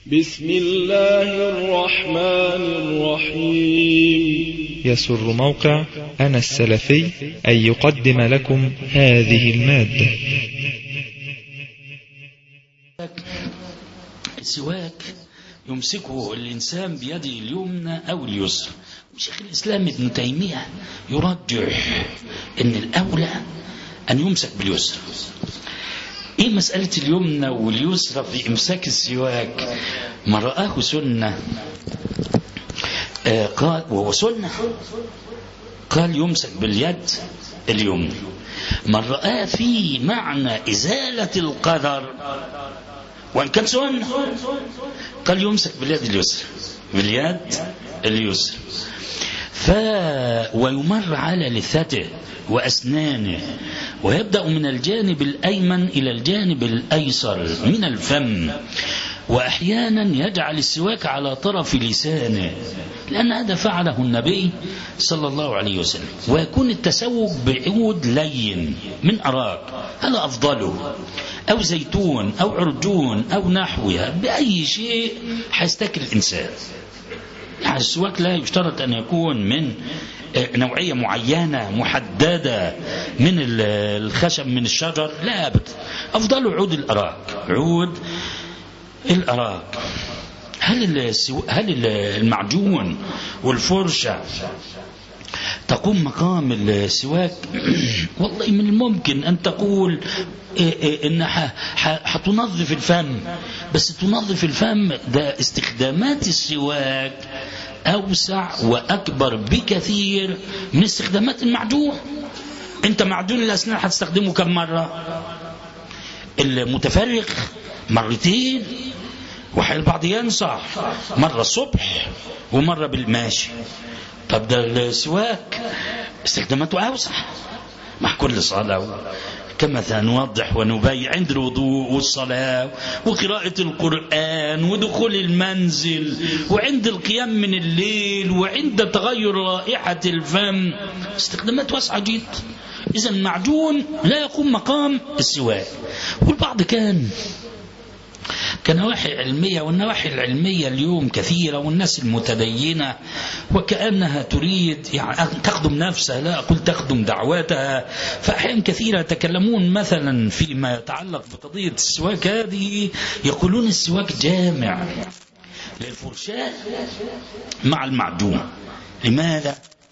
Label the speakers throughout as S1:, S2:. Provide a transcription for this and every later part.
S1: بسم الله الرحمن الرحيم
S2: يسر موقع أنا السلفي أن يقدم لكم هذه المادة
S3: السواك يمسكه الإنسان بيده اليمنى أو اليسرى شيخ الإسلام ابن تيمية يرجح أن الأولى أن يمسك باليسرى إيه مسألة اليمنى واليسرى في إمساك السواك ما رآه سنة آه قال وهو سنة قال يمسك باليد اليمنى من رآه فيه معنى إزالة القدر وإن كان سنة قال يمسك باليد اليسرى باليد اليسرى ف ويمر على لثته وأسنانه ويبدأ من الجانب الأيمن إلى الجانب الأيسر من الفم وأحيانا يجعل السواك على طرف لسانه لأن هذا فعله النبي صلى الله عليه وسلم ويكون التسوق بعود لين من أراك هذا أفضله أو زيتون أو عرجون أو نحوها بأي شيء حيستكل الإنسان يعني السواك لا يشترط أن يكون من نوعية معينة محددة من الخشب من الشجر لا أبدا أفضل عود الأراك عود الأراك هل السو... هل المعجون والفرشة تقوم مقام السواك والله من الممكن أن تقول إنها حتنظف الفم بس تنظف الفم ده استخدامات السواك أوسع وأكبر بكثير من استخدامات المعجون أنت معجون الأسنان هتستخدمه كم مرة المتفرغ مرتين وحين ينصح مرة الصبح ومرة بالماشي طب ده السواك استخداماته أوسع مع كل صلاة كما سنوضح ونبين عند الوضوء والصلاة وقراءة القرآن ودخول المنزل وعند القيام من الليل وعند تغير رائحة الفم استخدامات واسعة جدا إذا المعجون لا يقوم مقام السواك والبعض كان كنواحي علمية والنواحي العلمية اليوم كثيرة والناس المتدينة وكأنها تريد يعني تخدم نفسها لا أقول تخدم دعواتها فأحيانا كثيرة يتكلمون مثلا فيما يتعلق بقضية السواك هذه يقولون السواك جامع للفرشاة مع المعجون لماذا؟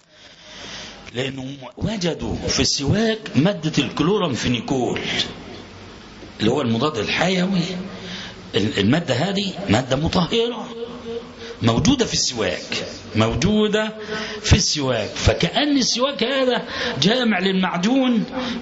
S3: لأنهم وجدوا في السواك مادة الكلورامفينيكول اللي هو المضاد الحيوي المادة هذه مادة مطهرة موجودة في السواك موجودة في السواك فكأن السواك هذا جامع للمعجون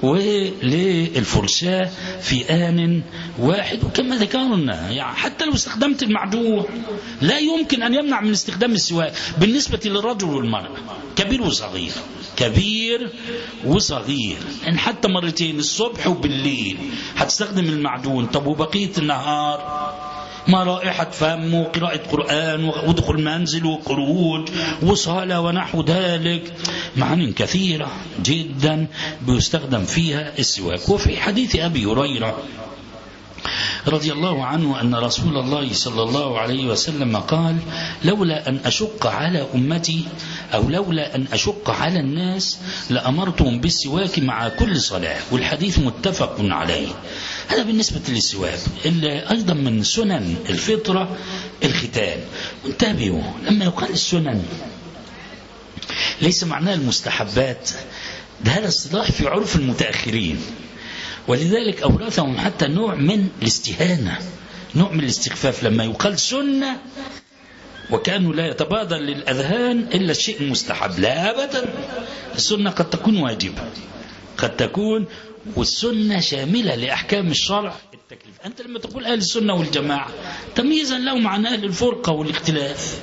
S3: وللفرشاة في آن واحد وكما ذكرنا يعني حتى لو استخدمت المعجون لا يمكن أن يمنع من استخدام السواك بالنسبة للرجل والمرأة كبير وصغير كبير وصغير يعني حتى مرتين الصبح وبالليل هتستخدم المعجون طب وبقية النهار ما رائحة فم وقراءة قرآن ودخول منزل وخروج وصلاة ونحو ذلك معاني كثيرة جدا بيستخدم فيها السواك وفي حديث أبي هريرة رضي الله عنه أن رسول الله صلى الله عليه وسلم قال لولا أن أشق على أمتي أو لولا أن أشق على الناس لأمرتهم بالسواك مع كل صلاة والحديث متفق عليه هذا بالنسبة للسواك أيضا من سنن الفطرة الختان انتبهوا لما يقال السنن ليس معناه المستحبات ده هذا اصطلاح في عرف المتأخرين ولذلك أورثهم حتى نوع من الاستهانة نوع من الاستخفاف لما يقال سنة وكانوا لا يتبادر للأذهان إلا الشيء المستحب لا أبدا السنة قد تكون واجبة قد تكون والسنة شاملة لأحكام الشرع التكليف أنت لما تقول أهل السنة والجماعة تمييزا لهم عن أهل الفرقة والاختلاف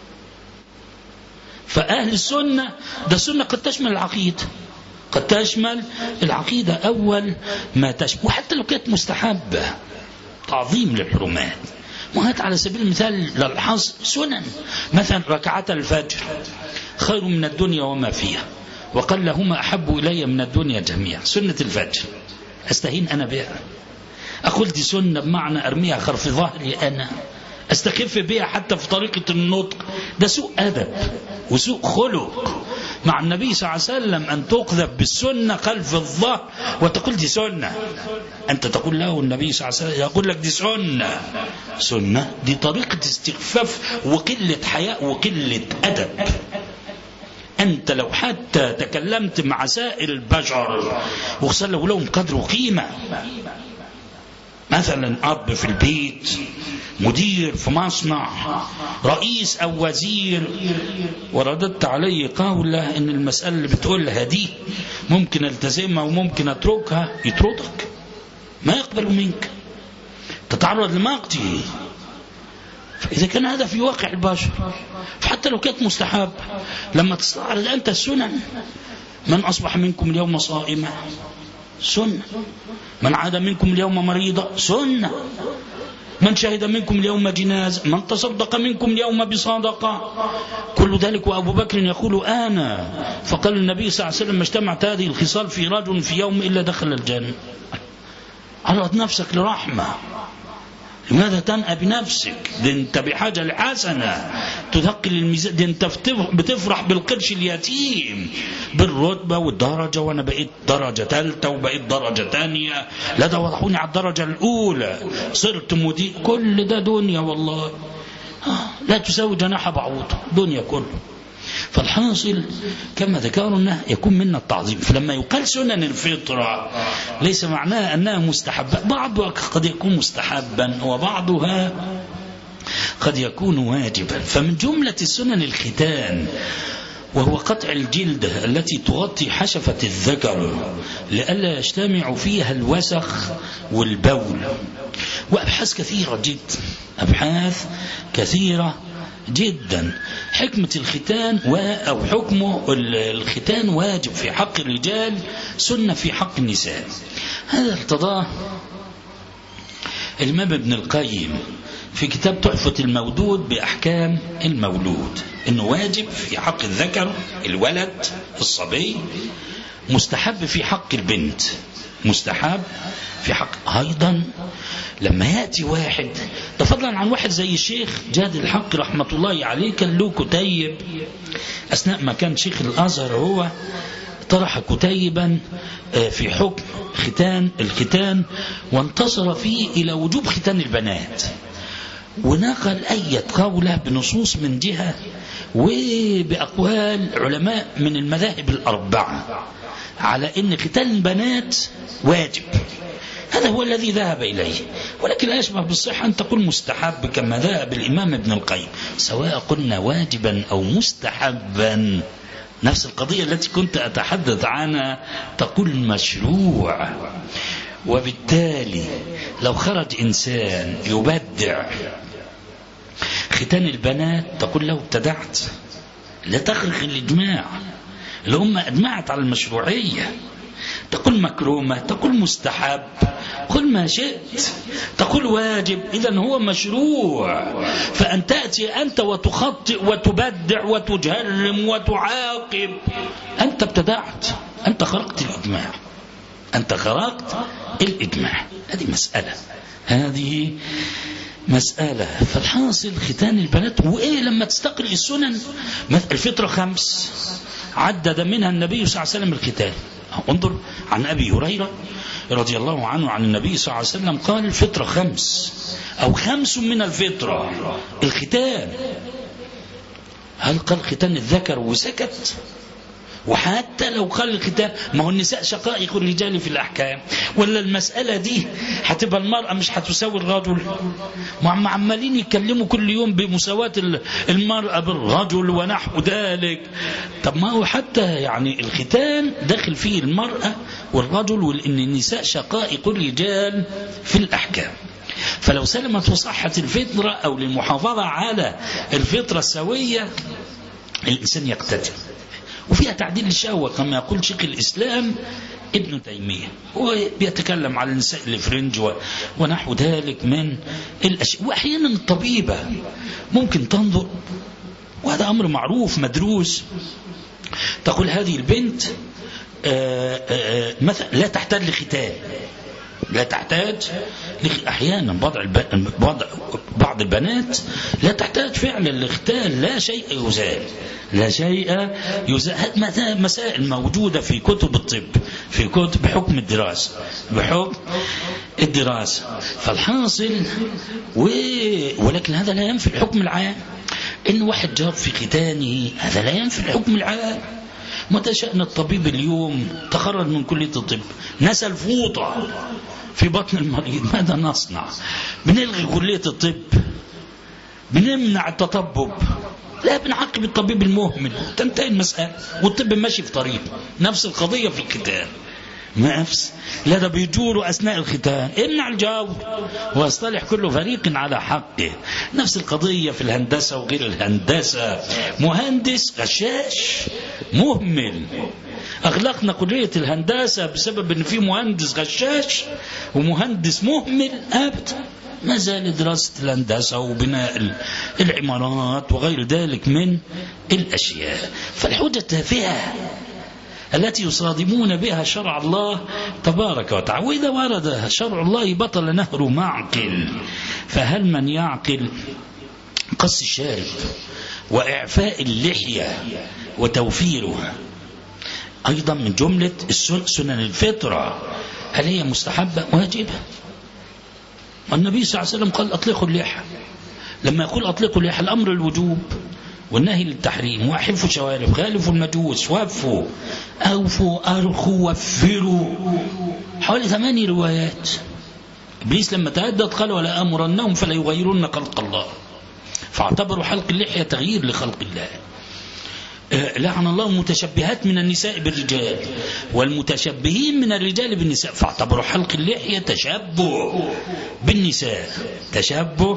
S3: فأهل السنة ده السنة قد تشمل العقيدة قد تشمل العقيدة أول ما تشمل وحتى لو كانت مستحبة تعظيم للحرمات وهات على سبيل المثال للحظ سنن مثلا ركعة الفجر خير من الدنيا وما فيها وقال لهما أحب إلي من الدنيا جميعا سنة الفجر أستهين أنا بها أقول دي سنة بمعنى أرميها خرف ظهري أنا استخف بها حتى في طريقة النطق ده سوء أدب وسوء خلق مع النبي صلى الله عليه وسلم أن تقذف بالسنة خلف الظهر وتقول دي سنة أنت تقول له النبي صلى الله عليه وسلم يقول لك دي سنة سنة دي طريقة استخفاف وقلة حياء وقلة أدب أنت لو حتى تكلمت مع سائر البشر وخصوصا لو لهم قدر وقيمة مثلا أب في البيت مدير في مصنع رئيس أو وزير ورددت علي قولة إن المسألة اللي بتقولها دي ممكن التزمها وممكن أتركها يطردك ما يقبل منك تتعرض لمقته فإذا كان هذا في واقع البشر فحتى لو كانت مستحب لما تستعرض أنت السنن من أصبح منكم اليوم صائما سنة من عاد منكم اليوم مريضا سنة من شهد منكم اليوم جنازة من تصدق منكم اليوم بصدقة كل ذلك وأبو بكر يقول أنا فقال النبي صلى الله عليه وسلم ما اجتمعت هذه الخصال في رجل في يوم إلا دخل الجنة عرض نفسك لرحمة لماذا تنأى بنفسك دي انت بحاجة لحسنة تثقل الميزان دي انت بتفرح بالقرش اليتيم بالرتبة والدرجة وانا بقيت درجة ثالثة وبقيت درجة ثانية لا ده وضحوني على الدرجة الأولى صرت مدير كل ده دنيا والله لا تساوي جناح بعوض دنيا كله فالحاصل كما ذكرنا يكون منا التعظيم فلما يقال سنن الفطرة ليس معناها أنها مستحبة بعضها قد يكون مستحبا وبعضها قد يكون واجبا فمن جملة السنن الختان وهو قطع الجلد التي تغطي حشفة الذكر لئلا يجتمع فيها الوسخ والبول وأبحاث كثيرة جدا أبحاث كثيرة جدا حكمة الختان و أو حكمه الختان واجب في حق الرجال سنة في حق النساء هذا ارتضاه الإمام ابن القيم في كتاب تحفة المودود بأحكام المولود إنه واجب في حق الذكر الولد الصبي مستحب في حق البنت مستحب في حق أيضا لما يأتي واحد ده فضلا عن واحد زي الشيخ جاد الحق رحمة الله عليه كان له كتيب أثناء ما كان شيخ الأزهر هو طرح كتيبا في حكم ختان الختان وانتصر فيه إلى وجوب ختان البنات ونقل أي قولة بنصوص من جهة وبأقوال علماء من المذاهب الأربعة على أن ختان البنات واجب هذا هو الذي ذهب إليه ولكن لا يشبه بالصحة أن تقول مستحب كما ذهب الإمام ابن القيم سواء قلنا واجبا أو مستحبا نفس القضية التي كنت أتحدث عنها تقول مشروع وبالتالي لو خرج إنسان يبدع ختان البنات تقول له ابتدعت لا تخرق الإجماع الأمة أجمعت على المشروعية تقول مكرومة تقول مستحب قل ما شئت تقول واجب إذا هو مشروع فأن تأتي أنت وتخطئ وتبدع وتجرم وتعاقب أنت ابتدعت أنت خرقت الإجماع أنت خرقت الإجماع هذه مسألة هذه مسألة فالحاصل ختان البنات وإيه لما تستقل السنن الفطرة خمس عدد منها النبي صلى الله عليه وسلم الختان انظر عن أبي هريرة رضي الله عنه عن النبي صلى الله عليه وسلم قال الفطرة خمس أو خمس من الفطرة الختان هل قال ختان الذكر وسكت وحتى لو قال الختان ما هو النساء شقائق الرجال في الأحكام ولا المسألة دي هتبقى المرأة مش هتساوي الرجل ما هم عمالين يتكلموا كل يوم بمساواة المرأة بالرجل ونحو ذلك طب ما هو حتى يعني الختان داخل فيه المرأة والرجل وإن النساء شقائق الرجال في الأحكام فلو سلمت وصحت الفطرة أو للمحافظة على الفطرة السوية الإنسان يقتدر وفيها تعديل الشهوة كما يقول شيخ الإسلام ابن تيمية هو بيتكلم على النساء الفرنج ونحو ذلك من الأشياء وأحيانا الطبيبة ممكن تنظر وهذا أمر معروف مدروس تقول هذه البنت آآ آآ مثلا لا تحتاج لختان لا تحتاج أحيانا بعض بعض بعض البنات لا تحتاج فعلا لاختال لا شيء يزال لا شيء يزال مسائل موجودة في كتب الطب في كتب بحكم الدراسة بحكم الدراسة فالحاصل و... ولكن هذا لا ينفي الحكم العام إن واحد جاب في ختانه هذا لا ينفي الحكم العام متى شأن الطبيب اليوم تخرج من كلية الطب نسى الفوطة في بطن المريض ماذا نصنع بنلغي كلية الطب بنمنع التطبب لا بنعاقب الطبيب المهمل تنتهي المسألة والطب ماشي في طريق نفس القضية في الختان نفس لا ده بيجوروا أثناء الختان امنع الجو واصطلح كل فريق على حقه نفس القضية في الهندسة وغير الهندسة مهندس غشاش مهمل أغلقنا كلية الهندسة بسبب أن في مهندس غشاش ومهندس مهمل أبدا ما زال دراسة الهندسة وبناء العمارات وغير ذلك من الأشياء فالحجة تافهة التي يصادمون بها شرع الله تبارك وتعالى وإذا ورد شرع الله بطل نهر معقل فهل من يعقل قص الشارب وإعفاء اللحية وتوفيرها أيضا من جملة سنن الفطرة هل هي مستحبة واجبة والنبي صلى الله عليه وسلم قال أطلقوا اللحى لما يقول أطلقوا اللحى الأمر الوجوب والنهي للتحريم واحفوا شوارب خالفوا المجوس وفوا أوفوا أرخوا وفروا حوالي ثماني روايات إبليس لما تهدد قال ولا أمرنهم فلا يغيرن خلق الله فاعتبروا حلق اللحية تغيير لخلق الله لعن الله المتشبهات من النساء بالرجال والمتشبهين من الرجال بالنساء فاعتبروا حلق اللحية تشبه بالنساء تشبه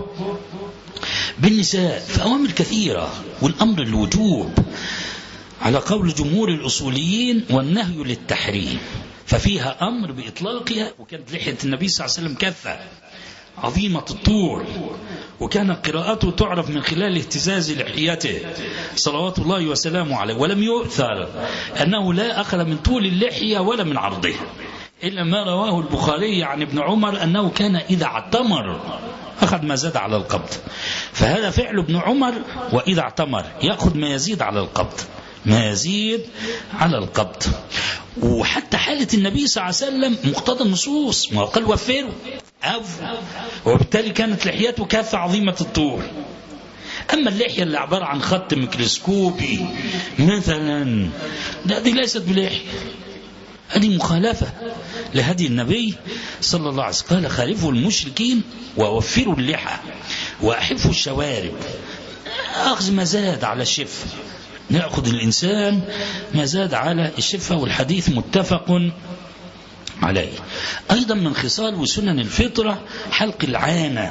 S3: بالنساء فأوامر كثيرة والأمر الوجوب على قول جمهور الأصوليين والنهي للتحريم ففيها أمر بإطلاقها وكانت لحية النبي صلى الله عليه وسلم كفة عظيمة الطول وكان قراءته تعرف من خلال اهتزاز لحيته صلوات الله وسلامه عليه ولم يؤثر أنه لا أخذ من طول اللحية ولا من عرضها إلا ما رواه البخاري عن ابن عمر أنه كان إذا اعتمر أخذ ما زاد على القبض فهذا فعل ابن عمر وإذا اعتمر يأخذ ما يزيد على القبض ما يزيد على القبض وحتى حالة النبي صلى الله عليه وسلم مقتضى النصوص ما قال وفروا أو وبالتالي كانت لحيته كافة عظيمة الطول أما اللحية اللي عبارة عن خط ميكروسكوبي مثلا لا دي ليست بلحية هذه مخالفة لهدي النبي صلى الله عليه وسلم قال خالفوا المشركين ووفروا اللحى وأحفوا الشوارب أخذ ما زاد على الشفة نأخذ الإنسان ما زاد على الشفة والحديث متفق عليه أيضا من خصال وسنن الفطرة حلق العانة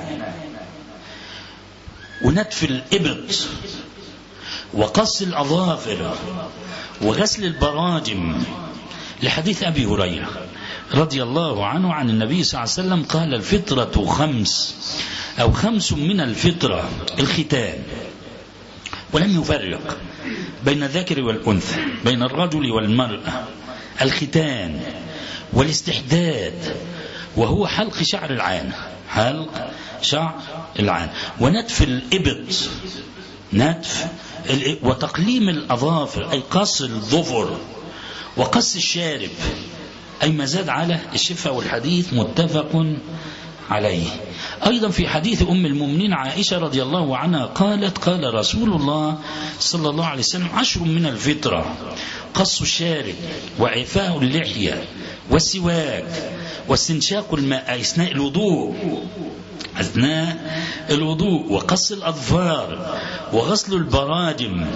S3: ونتف الإبط وقص الأظافر وغسل البراجم لحديث أبي هريرة رضي الله عنه عن النبي صلى الله عليه وسلم قال الفطرة خمس أو خمس من الفطرة الختان ولم يفرق بين الذكر والأنثى بين الرجل والمرأة الختان والاستحداد وهو حلق شعر العانة حلق شعر العانة ونتف الإبط نتف وتقليم الأظافر أي قص الظفر وقص الشارب أي ما زاد على الشفة والحديث متفق عليه أيضا في حديث أم المؤمنين عائشة رضي الله عنها قالت قال رسول الله صلى الله عليه وسلم عشر من الفطرة قص الشارب وعفاء اللحية والسواك واستنشاق الماء أثناء الوضوء أثناء الوضوء وقص الأظفار وغسل البراجم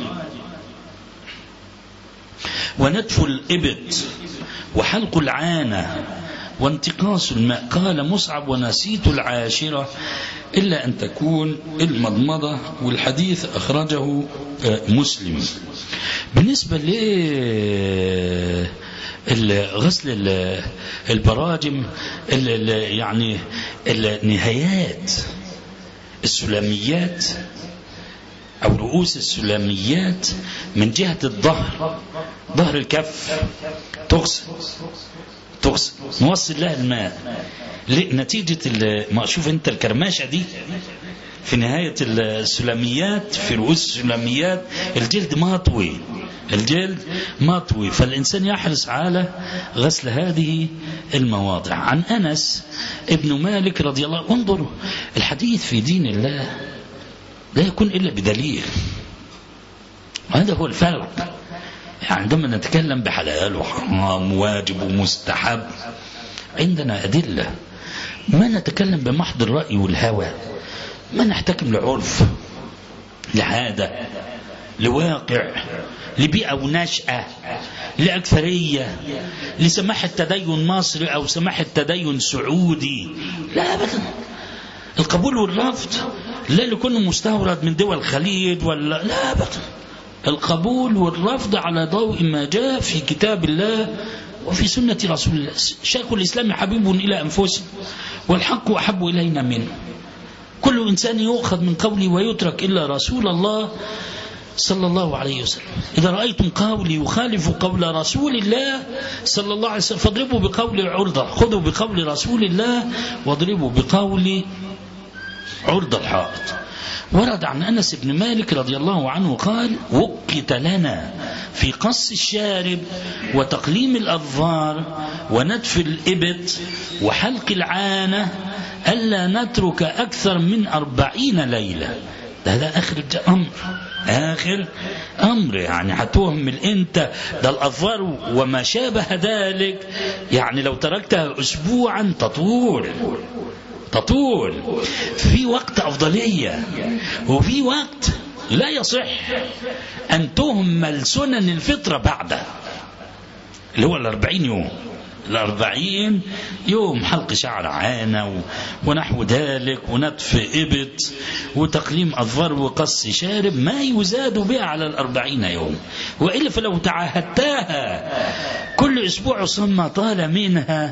S3: ونتف الإبط وحلق العانة وانتقاص الماء قال مصعب ونسيت العاشرة إلا أن تكون المضمضة والحديث أخرجه مسلم بالنسبة ل غسل البراجم يعني النهايات السلاميات أو رؤوس السلاميات من جهة الظهر ظهر الكف تغسل تغسل نوصل لها الماء نتيجة ما شوف انت الكرماشة دي في نهاية السلاميات في رؤوس السلاميات الجلد مطوي الجلد مطوي فالإنسان يحرص على غسل هذه المواضع عن أنس ابن مالك رضي الله انظروا الحديث في دين الله لا يكون إلا بدليل هذا هو الفرق عندما نتكلم بحلال وحرام واجب ومستحب عندنا أدلة ما نتكلم بمحض الرأي والهوى ما نحتكم لعرف لعادة لواقع لبيئة ونشأة لأكثرية لسماح التدين مصري أو سماح التدين سعودي لا أبدا القبول والرفض لا لكل مستورد من دول الخليج ولا لا أبدا القبول والرفض على ضوء ما جاء في كتاب الله وفي سنة رسول الله شيخ الإسلام حبيب إلى أنفسنا والحق أحب إلينا منه كل إنسان يؤخذ من قولي ويترك إلا رسول الله صلى الله عليه وسلم إذا رأيتم قولي يخالف قول رسول الله صلى الله عليه وسلم فاضربوا بقول عرضة خذوا بقول رسول الله واضربوا بقول عرض الحائط ورد عن أنس بن مالك رضي الله عنه قال وقت لنا في قص الشارب وتقليم الأظفار ونتف الإبط وحلق العانة ألا نترك أكثر من أربعين ليلة ده ده آخر الأمر آخر أمر يعني هتوهم أنت ده الأظفار وما شابه ذلك يعني لو تركتها أسبوعا تطول تطول في وقت أفضلية وفي وقت لا يصح أن تهمل سنن الفطرة بعده اللي هو الأربعين يوم الأربعين يوم حلق شعر عانة ونحو ذلك ونتف إبط وتقليم أظفار وقص شارب ما يزاد بها على الأربعين يوم وإلا فلو تعاهدتها كل أسبوع ثم طال منها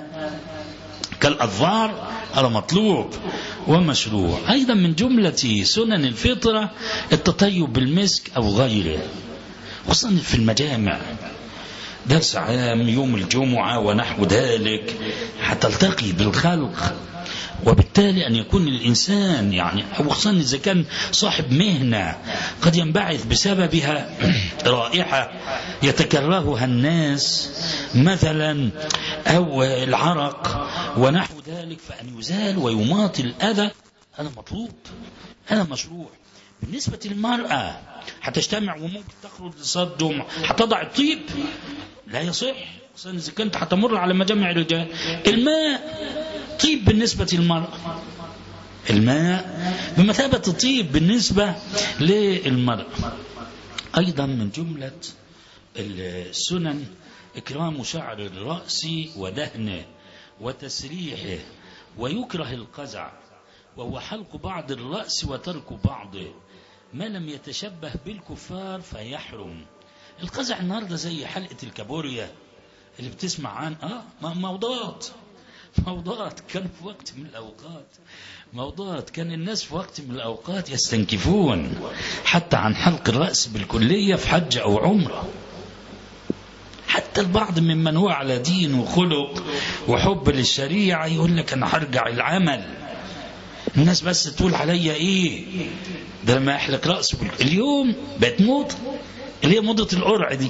S3: كالأظفار هذا مطلوب ومشروع أيضا من جملة سنن الفطرة التطيب بالمسك أو غيره خصوصا في المجامع درس عام يوم الجمعة ونحو ذلك هتلتقي بالخلق وبالتالي أن يكون الإنسان يعني خصوصا إذا كان صاحب مهنة قد ينبعث بسببها رائحة يتكرهها الناس مثلا أو العرق ونحو ذلك فأن يزال ويماطل الأذى هذا مطلوب هذا مشروع بالنسبة للمرأة هتجتمع وممكن تخرج لصدم هتضع الطيب لا يصح إذا كنت هتمر على مجامع الرجال الماء طيب بالنسبة للمرأة الماء بمثابة الطيب بالنسبة للمرأة أيضا من جملة السنن إكرام شعر الرأس ودهنه وتسريحه ويكره القزع وهو حلق بعض الرأس وترك بعضه ما لم يتشبه بالكفار فيحرم القزع النهاردة زي حلقة الكابوريا اللي بتسمع عن اه موضات موضات كان في وقت من الأوقات موضات كان الناس في وقت من الأوقات يستنكفون حتى عن حلق الرأس بالكلية في حج أو عمره حتى البعض ممن هو على دين وخلق وحب للشريعة يقول لك أنا هرجع العمل الناس بس تقول عليا إيه ده لما يحلق رأسه اليوم بقت موضة اللي هي موضة القرع دي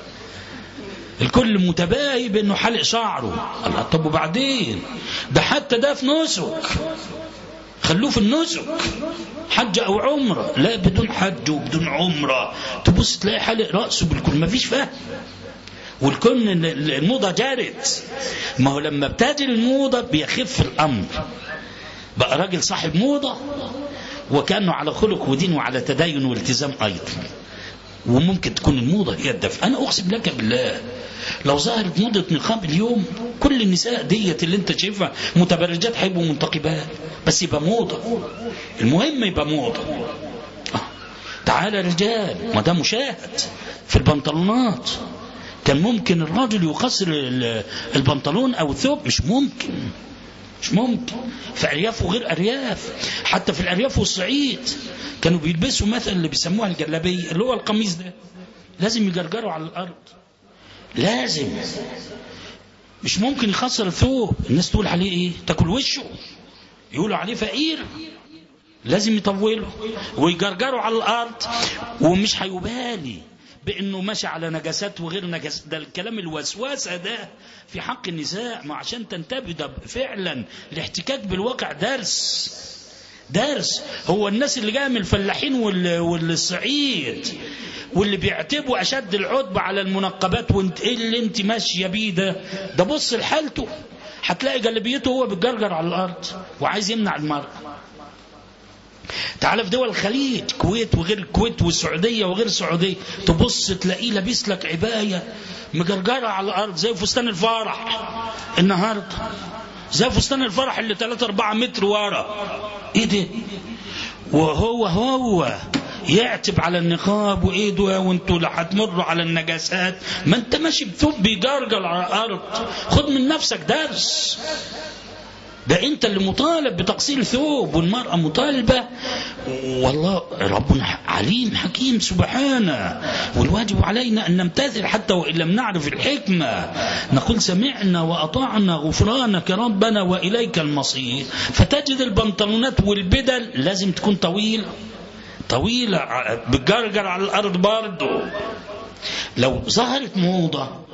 S3: الكل متباهي بانه حلق شعره الله طب وبعدين ده حتى ده في نسك خلوه في النسك حج او عمره لا بدون حج وبدون عمره تبص تلاقي حلق راسه بالكل ما فيش فهم والكون الموضه جارت ما هو لما ابتدي الموضه بيخف الامر بقى راجل صاحب موضه وكانه على خلق ودين وعلى تدين والتزام ايضا وممكن تكون الموضة هي الدفع أنا أقسم لك بالله لو ظهرت موضة نقاب اليوم كل النساء ديت اللي انت شايفها متبرجات هيبقوا منتقبات بس يبقى موضة المهم يبقى موضة آه. تعالى رجال ما ده مشاهد في البنطلونات كان ممكن الراجل يقصر البنطلون أو الثوب مش ممكن مش ممكن في أرياف وغير أرياف حتى في الأرياف والصعيد كانوا بيلبسوا مثلا اللي بيسموها الجلابية اللي هو القميص ده لازم يجرجروا على الأرض لازم مش ممكن يخسر الثوب الناس تقول عليه ايه تاكل وشه يقولوا عليه فقير لازم يطوله ويجرجروا على الارض ومش هيبالي بانه ماشي على نجاسات وغير نجاسات ده الكلام الوسوسه ده في حق النساء ما عشان تنتبه ده فعلا الاحتكاك بالواقع درس درس هو الناس اللي جايه من الفلاحين وال- والصعيد واللي بيعتبوا اشد العتبه على المنقبات وانت ايه اللي انت ماشيه بيه ده ده بص لحالته هتلاقي جلبيته هو بيتجرجر على الارض وعايز يمنع المرأة تعال في دول الخليج كويت وغير الكويت والسعودية وغير السعودية تبص تلاقيه لابس لك عباية مجرجرة على الأرض زي فستان الفرح النهاردة زي فستان الفرح اللي 3 4 متر ورا ايه ده وهو هو يعتب على النقاب وايده وانتوا لا هتمروا على النجاسات ما انت ماشي بثوب بيجرجل على الارض خد من نفسك درس ده انت اللي مطالب بتقصير ثوب والمرأة مطالبة والله ربنا عليم حكيم سبحانه والواجب علينا أن نمتثل حتى وإن لم نعرف الحكمة نقول سمعنا وأطعنا غفرانك ربنا وإليك المصير فتجد البنطلونات والبدل لازم تكون طويلة طويلة بتجرجر على الأرض برضه لو ظهرت موضة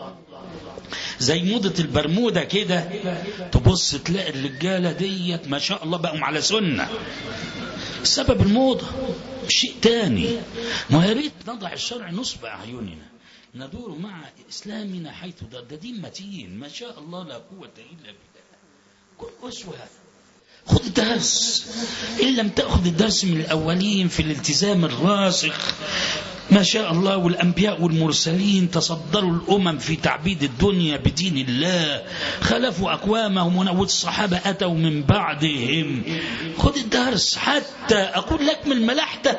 S3: زي موضة البرمودة كده تبص تلاقي الرجالة ديت ما شاء الله بقوا على سنة سبب الموضة شيء تاني ما يا ريت نضع الشرع نصب أعيننا ندور مع إسلامنا حيث ده, ده دين متين ما شاء الله لا قوة إلا بالله كن أسوة خذ الدرس إن لم تأخذ الدرس من الأولين في الالتزام الراسخ ما شاء الله والأنبياء والمرسلين تصدروا الأمم في تعبيد الدنيا بدين الله خلفوا أقوامهم والصحابة أتوا من بعدهم خذ الدرس حتى أقول لك من الملاحدة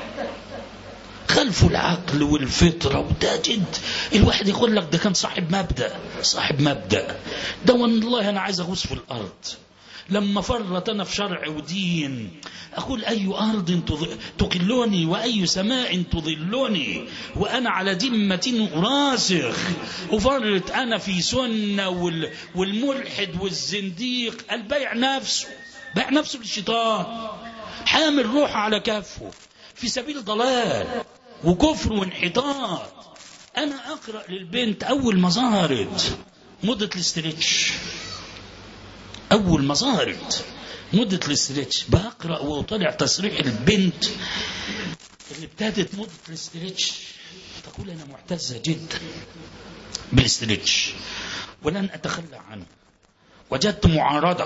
S3: خلفوا العقل والفطرة وده جد الواحد يقول لك ده كان صاحب مبدأ صاحب مبدأ ده والله أنا عايز أغوص في الأرض لما فرط أنا في شرع ودين أقول أي أرض تقلني وأي سماء تظلني وأنا على دمة راسخ وفرط أنا في سنة والملحد والزنديق البيع نفسه بيع نفسه للشيطان حامل روحه على كفه في سبيل ضلال وكفر وانحطاط أنا أقرأ للبنت أول ما ظهرت مدة الاسترتش أول ما ظهرت مدة الاسترتش بقرأ وطلع تصريح البنت اللي ابتدت مدة الاسترتش تقول أنا معتزة جدا بالاسترتش ولن أتخلى عنه وجدت معارضة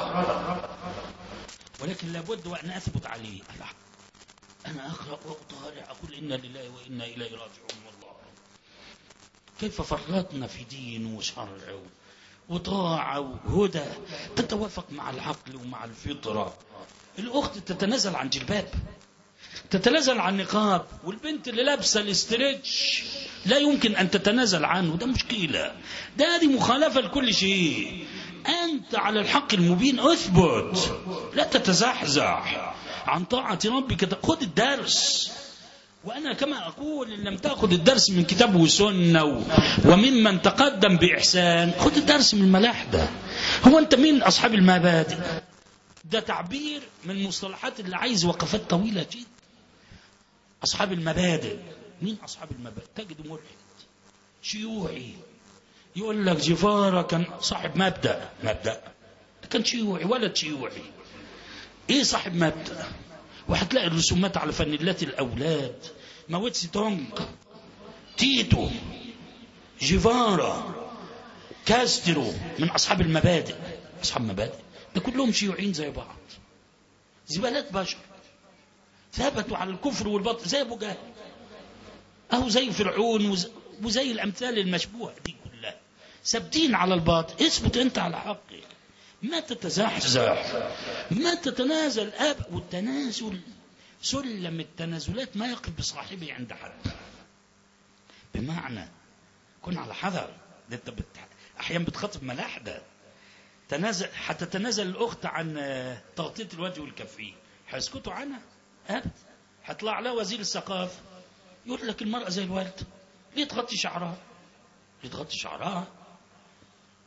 S3: ولكن لابد وأن أثبت عليه أنا أقرأ وأطالع أقول إنا لله وإنا إليه راجعون والله كيف فرطنا في دين وشرع وطاعة وهدى تتوافق مع العقل ومع الفطرة الأخت تتنازل عن جلباب تتنازل عن نقاب والبنت اللي لابسة الاسترتش لا يمكن أن تتنازل عنه ده مشكلة ده هذه مخالفة لكل شيء أنت على الحق المبين أثبت لا تتزحزح عن طاعة ربك خذ الدرس وأنا كما أقول إن لم تأخذ الدرس من كتاب وسنة و... وممن تقدم بإحسان خذ الدرس من الملاحدة هو أنت مين أصحاب المبادئ ده تعبير من مصطلحات اللي عايز وقفات طويلة جدا أصحاب المبادئ مين أصحاب المبادئ تجد ملحد شيوعي يقول لك جفارة كان صاحب مبدأ مبدأ كان شيوعي ولد شيوعي ايه صاحب مبدأ وهتلاقي الرسومات على فانيلات الأولاد ماوتسي تونج تيتو جيفارا كاسترو من أصحاب المبادئ أصحاب مبادئ ده كلهم شيوعيين زي بعض زبالات بشر ثبتوا على الكفر والباطل زي أبو جهل أو زي فرعون وزي الأمثال المشبوهة دي كلها ثابتين على الباطل اثبت أنت على حقك ما تتزحزح ما تتنازل أب والتنازل سلم التنازلات ما يقف بصاحبه عند حد بمعنى كن على حذر ده انت بت... احيانا بتخاطب ملاحده تنازل حتتنازل الاخت عن تغطيه الوجه والكفين هيسكتوا عنها ابدا هيطلع لها وزير الثقافه يقول لك المراه زي الورد ليه تغطي شعرها ليه تغطي شعرها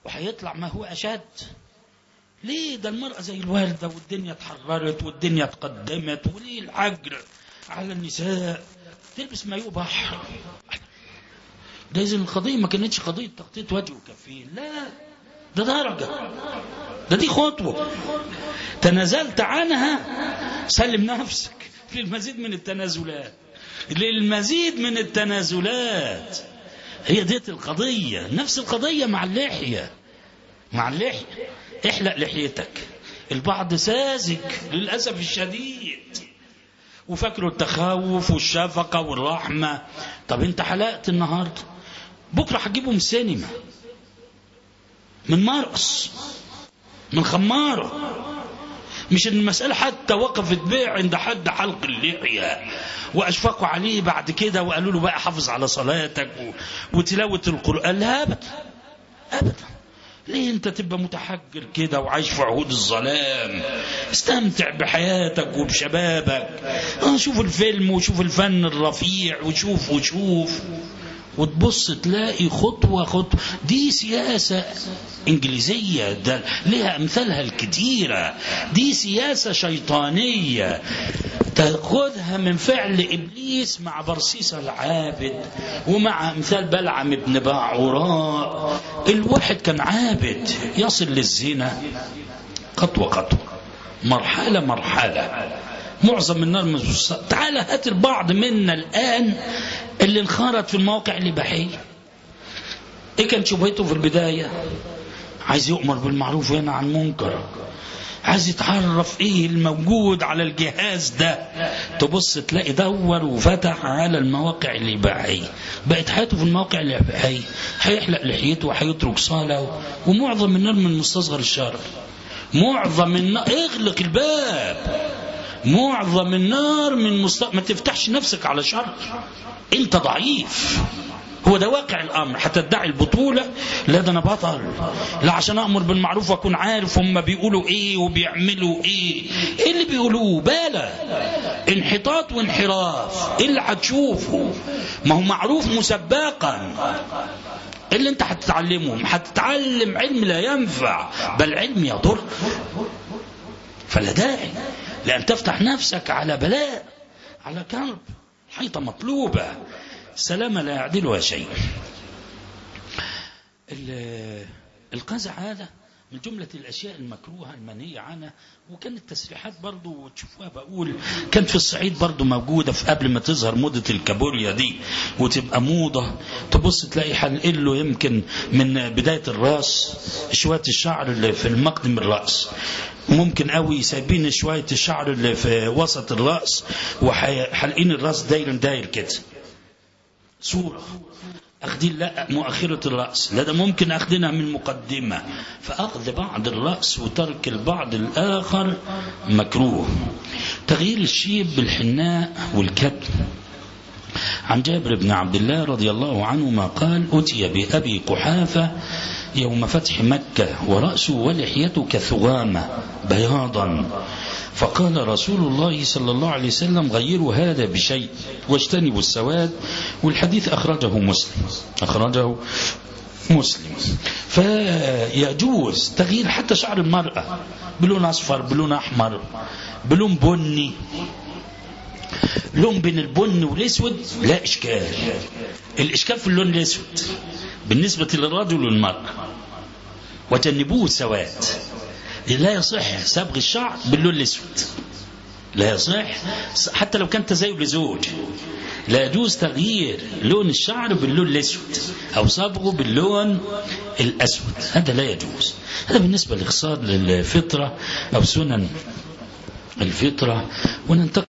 S3: وهيطلع ما هو أشد ليه ده المرأة زي الوالدة والدنيا اتحررت والدنيا اتقدمت وليه الحجر على النساء تلبس مايو بحر ده إذن القضية ما كانتش قضية تغطية وجه وكفين لا ده درجة ده دي خطوة تنازلت عنها سلم نفسك للمزيد من التنازلات للمزيد من التنازلات هي ديت القضية نفس القضية مع اللحية مع اللحية احلق لحيتك البعض ساذج للأسف الشديد وفاكروا التخوف والشفقة والرحمة طب انت حلقت النهاردة بكرة هتجيبه من السينما من مرقص من خمارة مش ان المسألة حتى وقفت بيع عند حد حلق اللحية وأشفقوا عليه بعد كده وقالوا له بقى حافظ على صلاتك و... وتلاوة القرآن لا أبدا أبدا ليه انت تبقى متحجر كده وعايش في عهود الظلام استمتع بحياتك وبشبابك اه شوف الفيلم وشوف الفن الرفيع وشوف وشوف وتبص تلاقي خطوة خطوة دي سياسة إنجليزية ده لها أمثالها الكتيرة دي سياسة شيطانية تأخذها من فعل إبليس مع برسيس العابد ومع أمثال بلعم ابن باعوراء الواحد كان عابد يصل للزنا خطوة خطوة مرحلة مرحلة معظم النار من تعال هات البعض منا الآن اللي انخرط في المواقع الإباحية ايه كان شبهته في البداية عايز يؤمر بالمعروف وينهى عن المنكر عايز يتعرف ايه الموجود على الجهاز ده تبص تلاقي دور وفتح على المواقع الإباحية بقت حياته في المواقع الإباحية هيحلق لحيته وهيترك صلاة ومعظم النار من مستصغر الشرع معظم النار اغلق الباب معظم النار من مست... ما تفتحش نفسك على شر انت ضعيف هو ده واقع الامر هتدعي البطوله لا ده انا بطل لا عشان امر بالمعروف واكون عارف هم بيقولوا ايه وبيعملوا ايه ايه اللي بيقولوه بالا انحطاط وانحراف ايه اللي هتشوفه ما هو معروف مسبقا اللي انت هتتعلمه هتتعلم علم لا ينفع بل علم يضر فلا داعي لأن تفتح نفسك على بلاء على كرب حيطة مطلوبة سلامة لا يعدلها شيء القزع هذا من جملة الأشياء المكروهة المنهية عنها وكانت التسريحات برضو وتشوفوها بقول كانت في الصعيد برضو موجودة في قبل ما تظهر موضة الكابوريا دي وتبقى موضة تبص تلاقي حلقين له يمكن من بداية الراس شوية الشعر اللي في المقدم الرأس ممكن قوي سايبين شوية الشعر اللي في وسط الرأس وحلقين الرأس داير داير كده صورة أخدين لا مؤخرة الرأس لا ده ممكن أخدينها من مقدمة فأخذ بعض الرأس وترك البعض الآخر مكروه تغيير الشيب بالحناء والكتم عن جابر بن عبد الله رضي الله عنهما قال أتي بأبي قحافة يوم فتح مكة ورأسه ولحيته كثغامة بياضا فقال رسول الله صلى الله عليه وسلم غيروا هذا بشيء واجتنبوا السواد والحديث أخرجه مسلم أخرجه مسلم فيجوز تغيير حتى شعر المرأة بلون أصفر بلون أحمر بلون بني لون بين البن والاسود لا اشكال الاشكال في اللون الاسود بالنسبة للرجل والمرأة وجنبوه السواد لا يصح صبغ الشعر باللون الاسود لا يصح حتى لو كان تزايد لزوج لا يجوز تغيير لون الشعر باللون الاسود او صبغه باللون الاسود هذا لا يجوز هذا بالنسبه لاخصار للفطره او سنن الفطره وننتقل